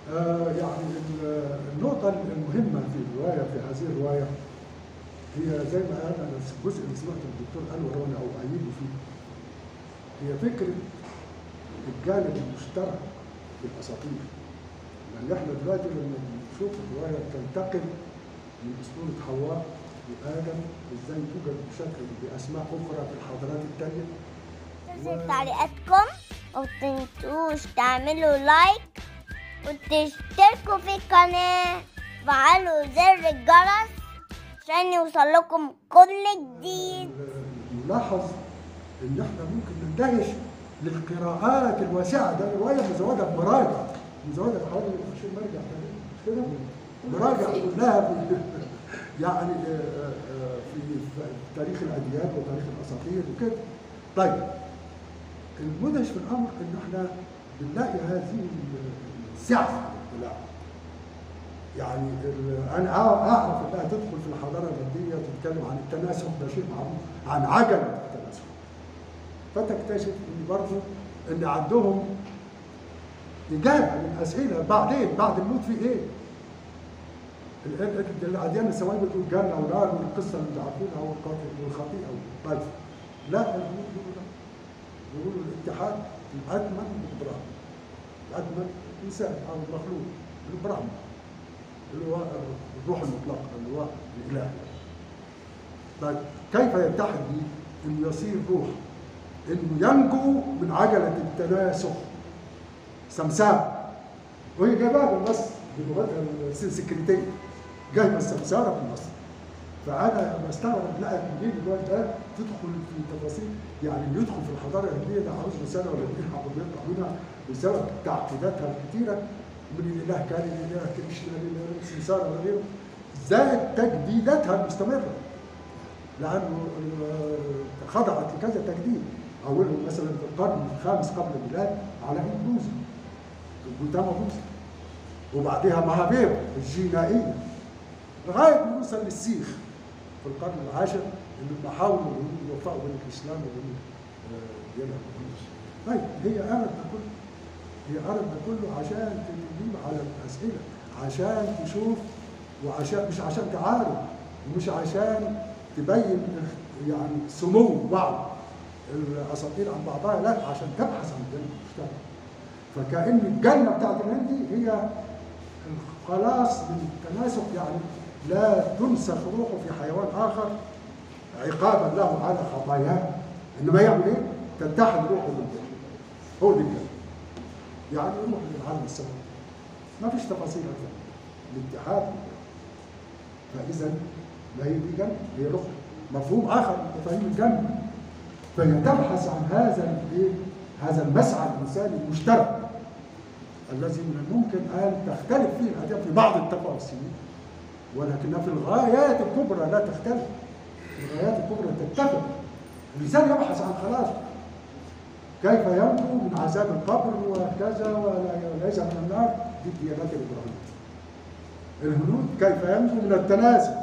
آه يعني ال- النقطة المهمة في الرواية في هذه الرواية هي زي ما قال أنا الجزء اللي سمعته الدكتور أنور وأنا أؤيده فيه هي فكرة الجانب المشترك في الأساطير لأن إحنا دلوقتي لما بنشوف الرواية تنتقل من أسطورة حواء وآدم إزاي توجد بشكل بأسماء أخرى في الحضارات التانية تنسوا تعليقاتكم ومتنسوش تعملوا لايك وتشتركوا في القناة وفعلوا زر الجرس عشان يوصل لكم كل جديد نلاحظ ان احنا ممكن نندهش للقراءات الواسعه ده الروايه مزوده بمراجع مزوده بحوالي 20 مرجع تقريبا مش كده؟ مراجع كلها في يعني آه، آه، في في تاريخ الاديان وتاريخ الاساطير وكده. طيب المدهش في الامر ان احنا بنلاقي هذه السعه في الاطلاع. يعني ال- انا أع- اعرف انها تدخل في الحضاره الغربيه وتتكلم عن التناسخ ده شيء معروف عن عجله التناسخ فتكتشف ان برضه ان عندهم اجابه من اسئله بعدين بعد الموت في ايه؟ ال- ال- ال- الاديان السماويه بتقول جنه ونار والقصه اللي عارفينها والقاتل والخطيئه طيب لا الهنود بيقولوا لا بيقولوا الاتحاد الاتمن بالبراهمن الاتمن انسان او مخلوق البراهمن اللي هو الروح المطلقه اللي هو الاله طيب كيف يتحد به انه يصير روح انه ينجو من عجله التناسخ سمسام وهي جايباها بالنص بلغتها السنسكريتيه جايبه السمساره بالنص فانا بستغرب لا منين الوقت ده تدخل في تفاصيل يعني اللي يدخل في الحضاره الهنديه ده عاوز له سنه ولا اتنين حقه يطلع منها بسبب تعقيداتها الكثيره من الاله كان الاله كريشنا الاله سمساره وغيره زائد تجديداتها المستمره لانه ال- خضعت لكذا تجديد اولهم مثلا في القرن الخامس قبل الميلاد على ايد بوذي جوتاما بوذي وبعدها مهابير الجينائيه لغايه ما نوصل للسيخ في القرن العاشر اللي هم حاولوا إنهم يوفقوا بين الاسلام وبين آه، ديانه الهندوس. طيب هي قالت ده كله هي قالت ده كله عشان تجيب على الاسئله عشان تشوف وعشان مش عشان تعارض ومش عشان تبين يعني سمو بعض الاساطير عن بعضها لا عشان تبحث عن الجنه المشتركه فكأن الجنه بتاعت الهندي هي الخلاص من التناسق يعني لا تنسخ روحه في حيوان اخر عقابا له على خطاياه انما يعمل ايه؟ تتحد روحه بالجنه هو دي الجنه يعني يروح للعالم السماوي ما فيش تفاصيل اكثر الاتحاد فاذا ما هي دي جنه هي الاخرى مفهوم اخر من مفاهيم الجنه فهي تبحث عن هذا الايه؟ هذا المسعى الانساني المشترك الذي من الممكن ان تختلف فيه الاديان في بعض التفاصيل ولكنها في الغايات الكبرى لا تختلف في الغايات الكبرى تتفق الانسان يبحث عن خلاصه كيف ينجو من عذاب القبر وكذا ولا يعيش من النار دي الديانات الابراهيميه الهنود كيف ينجو من التنازل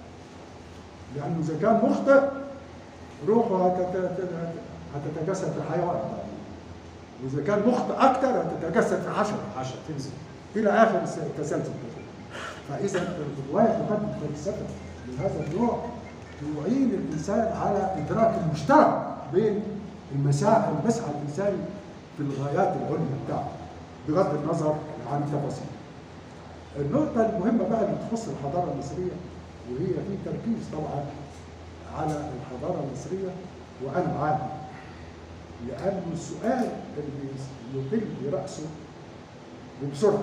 لانه اذا كان مخطئ روحه هتت- هتتجسد في حيوان واذا كان مخطئ اكثر هتتجسد في حشره عشرة تنزل الى اخر الس- التسلسل فاذا الروايه تقدم فلسفه من هذا النوع تعين الانسان على ادراك المشترك بين المساء المسعى الانساني في الغايات العليا بتاعته بغض النظر عن التفاصيل. النقطة المهمة بقى اللي تخص الحضارة المصرية وهي في تركيز طبعا على الحضارة المصرية وأنا معاها لأن السؤال اللي يطل برأسه وبسرعة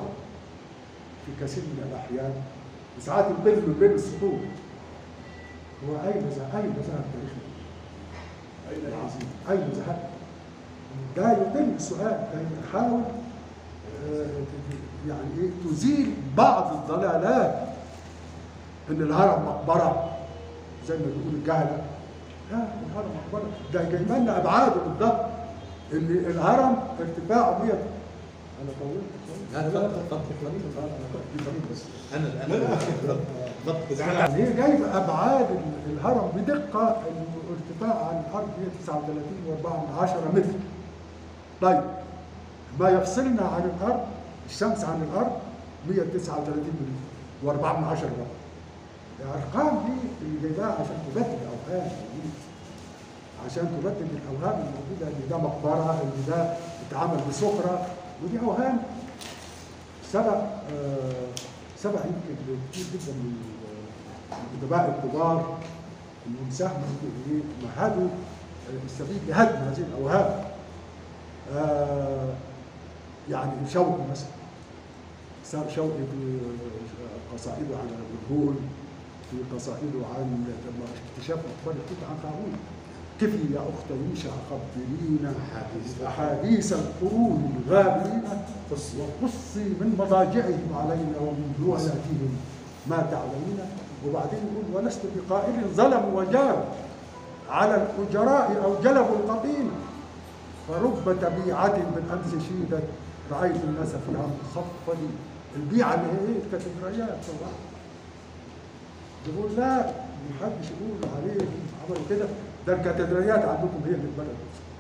في كثير من الأحيان وساعات يطل من بين السطور هو أين ذهب أين ذهب تاريخنا؟ أين العظيم أين ذهب؟ ده يطل السؤال ده يحاول آه، يعني ايه تزيل بعض الضلالات ان الهرم مقبره زي ما بيقول الجهله لا الهرم مقبره ده جايب لنا ابعاده بالضبط ان الهرم ارتفاعه 100 انا طولت لا لا لا ضبط قليل بس انا انا ضبط يعني هي جايبه ابعاد ال- الهرم بدقه انه ارتفاع عن الارض 139.4 متر. طيب ما يفصلنا عن الارض الشمس عن الارض 139 مليون و4 من 10 رقم الارقام دي اللي جايباها عشان تبدل الاوهام دي. عشان تبدل الاوهام الموجوده ان ده مقبره ان ده اتعمل بسخره ودي اوهام سبق آه، سبق يمكن كتير جدا من الادباء الكبار انهم ساهموا في إيه؟ مهدوا آه، السبيل لهدم هذه الاوهام آه، يعني شوقي مثلا سام شوقي في قصائده عن الهول في قصائده عن لما اكتشاف اخبار توت عنخ امون كفي يا اخت يوشع خبرينا أحاديث. احاديث القرون الغابرين وقصي من مضاجعهم علينا ومن ذواتهم ما تعلمين وبعدين يقول ولست بقائل ظلموا وجاروا على الاجراء او جلبوا القطين فرب تبيعة بالأمس شيدت رأيت الناس فيها مخفض البيعة اللي هي ايه الكاتدرائيات طبعا يقول لا محدش يقول عليه عملوا كده ده الكاتدرائيات عندكم هي اللي اتبنت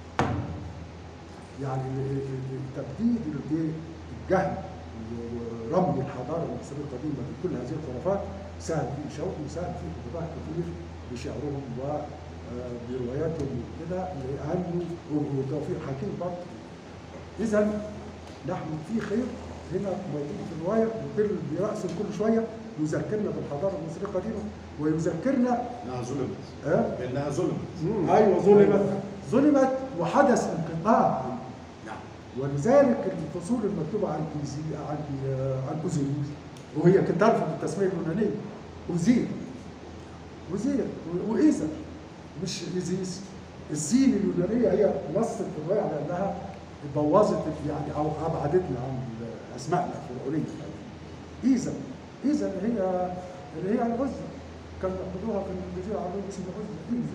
يعني ال- ال- ال- تبديد الايه الجهل ورمي الحضاره المصريه القديمه بكل هذه الخرافات ساهم فيه شوقي وساهم فيه ادباء كتير بشعرهم وبرواياتهم وكده لانه وتوفيق حكيم برضه اذا نحن في خير هنا موجود في الروايه وكل بيرأسم كل شويه يذكرنا بالحضاره المصريه القديمه ويذكرنا انها ظلمت ها بانها ظلمت ايوه ظلمت ظلمت وحدث انقطاع نعم ولذلك الفصول المكتوبه عن إيزي عن عن اوزيريس وهي كانت ترفض التسميه اليونانيه اوزير اوزير و- وايزا مش ايزيس الزين اليونانيه هي نصت في الروايه على انها بوظت يعني او ابعدتنا عن اسمائنا الفرعونيه ايزا ايزا اللي هي اللي هي العزى كانوا ياخذوها في الجزيره العربيه اسم العزى ايزا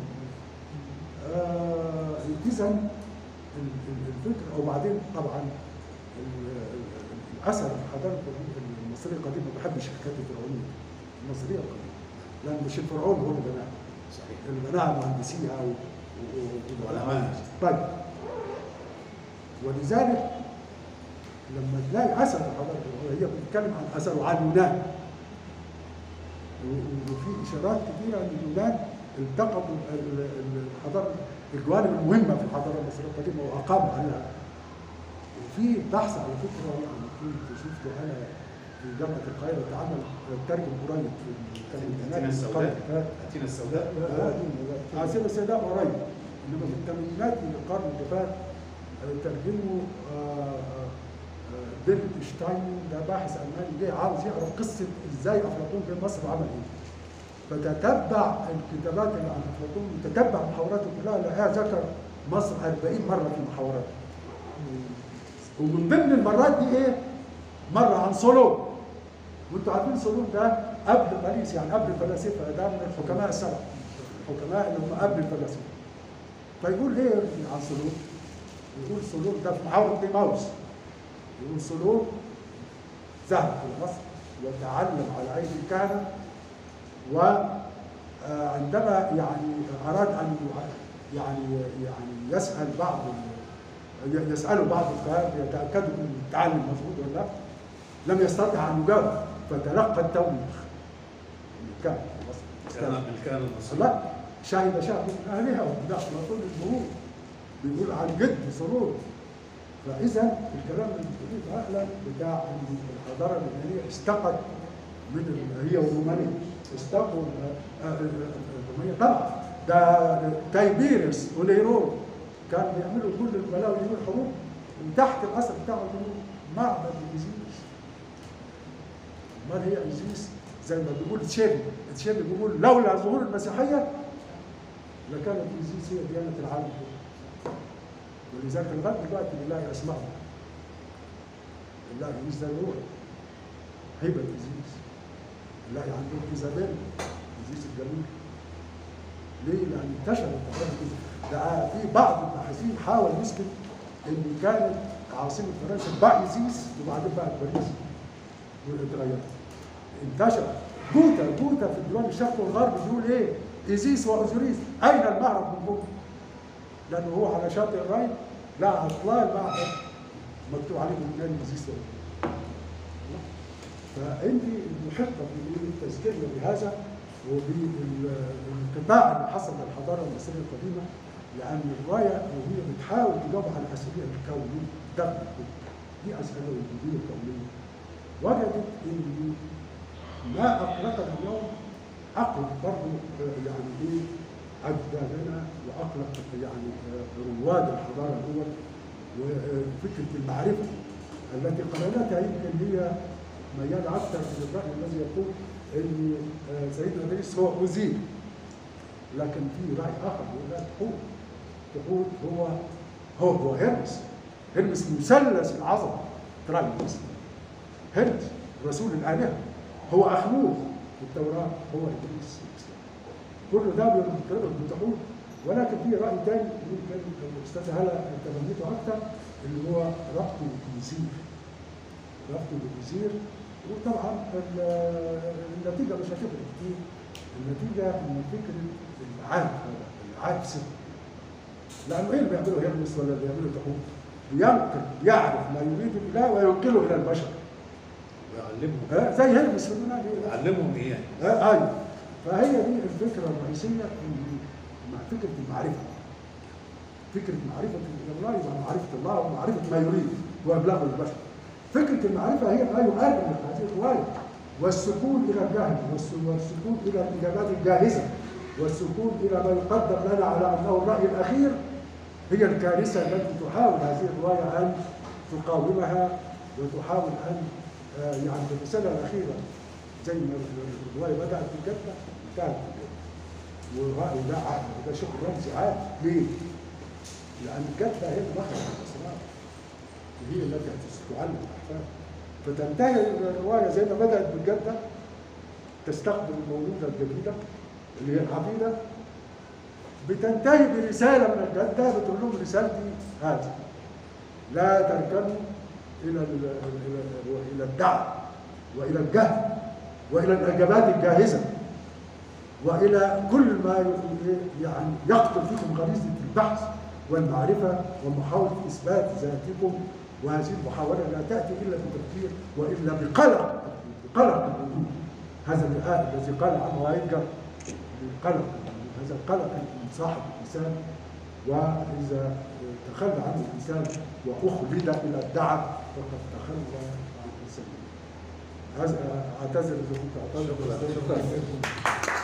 آه اذا ال- ال- الفكر وبعدين طبعا ال- ال- الاثر الحضاره المصريه القديمه ما بحبش الحكايات الفرعونيه المصريه القديمه لان مش الفرعون هو اللي بناها صحيح اللي بناها مهندسيها و- و- و- وعلمائها. طيب ولذلك لما تلاقي اثر الحضاره الفرعونيه هي بتتكلم عن اثره على اليونان و- وفي اشارات كثيره ان اليونان التقطوا ال- ال- الحضاره الجوانب المهمه في الحضاره المصريه القديمه واقاموا عليها وفي بحث على فكره يعني كنت شفته انا في جامعه القاهره اتعمل ترجم قريب في اتينا السوداء القرن اتينا السوداء عاصمة السوداء قريب انما في الثمانينات من القرن اللي فات آه، ترجمه آه، آه، آه، ديفيد شتاين ده باحث الماني جه عاوز يعرف قصه ازاي افلاطون في مصر عمل ايه فتتبع الكتابات اللي عن افلاطون وتتبع محاوراته كلها لقاها ذكر مصر 40 مره في محاوراته ومن ضمن المرات دي ايه؟ مره عن صولون وانتوا عارفين صولون ده قبل باريس يعني قبل الفلاسفه ده من الحكماء السبع الحكماء اللي هم قبل الفلاسفه فيقول ايه عن صولون؟ يقول صولون ده في محاورة ديماوس يقول صولون ذهب الى مصر وتعلم على ايدي الكهنه وعندما يعني اراد ان يع- يعني يعني يسال بعض ال- يسالوا بعض الكهنه يتاكدوا من التعلم مظبوط ولا لا لم يستطع ان يجاوب فتلقى التوبيخ من الكهنه في مصر كان بالكان المصري لا شهد شعب من اهلها وده طول الجمهور بيقول عن جد سرور فاذا الكلام اللي بتقوليه عقلا بتاع ان الحضاره اليونانيه استقت من ال- هي والرومانيه استقوا ال- آه، ال- الرومانيه طبعا ده تايبيرس ونيرون كانوا بيعملوا كل البلاوي دي والحروب وتحت الاثر بتاعهم يقولوا معبد ايزيس امال هي ايزيس زي ما بيقول تشيري تشيري بيقول لولا ظهور المسيحيه لكانت ايزيس هي ديانه العالم كله. ولذلك لغايه دلوقتي بنلاقي اسمائهم نلاقي ايزيس ده روح هبه ايزيس نلاقي عندهم ايزابيل ايزيس الجميل ليه؟ لان انتشرت الحضاره دي. ده في بعض الباحثين حاول يثبت ان كانت عاصمه فرنسا بايزيس وبعدين بقت باريس واتغيرت انتشر جوتا جوتا في الديوان الشرقي والغرب بيقول ايه؟ ايزيس واوزوريس اين المعرض من جوتا؟ لانه هو على شاطئ الراين لا اطلال المعبد مكتوب عليه باليوناني ايزيس وأوزوريس. فانت محقه بالتذكيرنا بهذا وبالانقطاع اللي حصل للحضاره المصريه القديمه لان الروايه وهي بتحاول تجاوب على الاسئله الكونيه ده دي اسئله وجوديه كونيه وجدت ان ما اقلقنا اليوم اقلق برضه يعني ايه اجدادنا واقلق يعني رواد الحضاره الاول وفكره المعرفه التي قرنتها يمكن هي ميال اكثر من الراي الذي يقول ان سيدنا ادريس هو وزير لكن في راي اخر يقول لا تحوت تحوت هو هو هو هرمس هرمس مثلث العظمه ترى المسلم هرمس رسول الالهه هو اخنوخ في التوراه هو ادريس الاسلام كل ده بيرتبط بتحوت ولكن في راي ثاني يمكن الاستاذ هلا تبنيته اكثر اللي هو ربطه بالوزير ربطه بالوزير وطبعا النتيجه مش هتفرق كتير النتيجه ان فكره العاد العاد ست لانه ايه اللي بيعمله هيرمس ولا اللي بيعمله تحوت؟ بينقل يعرف ما يريد الاله وينقله الى البشر يعلمهم ها زي هيرمس في المنهج يعلمهم ايه؟ ها ايوه فهي دي الفكره الرئيسيه ان مع فكره المعرفه فكره معرفه الله يبقى معرفه الله ومعرفه ما يريد وابلاغه البشر فكره المعرفه هي ما يؤرخ هذه الروايه والسكون الى الجهل والسكون الى الاجابات الجاهزه والسكون الى ما يقدم لنا على انه الراي الاخير هي الكارثه التي تحاول هذه الروايه ان تقاومها وتحاول ان آه، يعني الرساله الاخيره زي ما الروايه بدات بجده انتهت بجده والراي ده عادي وده شغل رمزي عادي ليه؟ لان جده هي المخرج الاسرار وهي التي تعلم الاحفاد فتنتهي الروايه زي ما بدات بالجده تستخدم المولوده الجديده اللي هي العقيده بتنتهي برساله من الجده بتقول لهم رسالتي هذه لا تركنوا الى ال- الى الى الدعم والى الجهل والى الاجابات الجاهزه والى كل ما ي- يعني يقتل فيكم غريزه البحث والمعرفه ومحاوله اثبات ذاتكم وهذه المحاوله لا تاتي الا بتفكير والا بقلق بقلق الوجود هذا الآن الذي قال عنه هايجر القلق هذا القلق من صاحب الانسان واذا تخلى عنه الانسان واخلد الى الدعم فقد تخلى عن الانسان هذا اعتذر اذا كنت اعتذر شكراً. شكراً.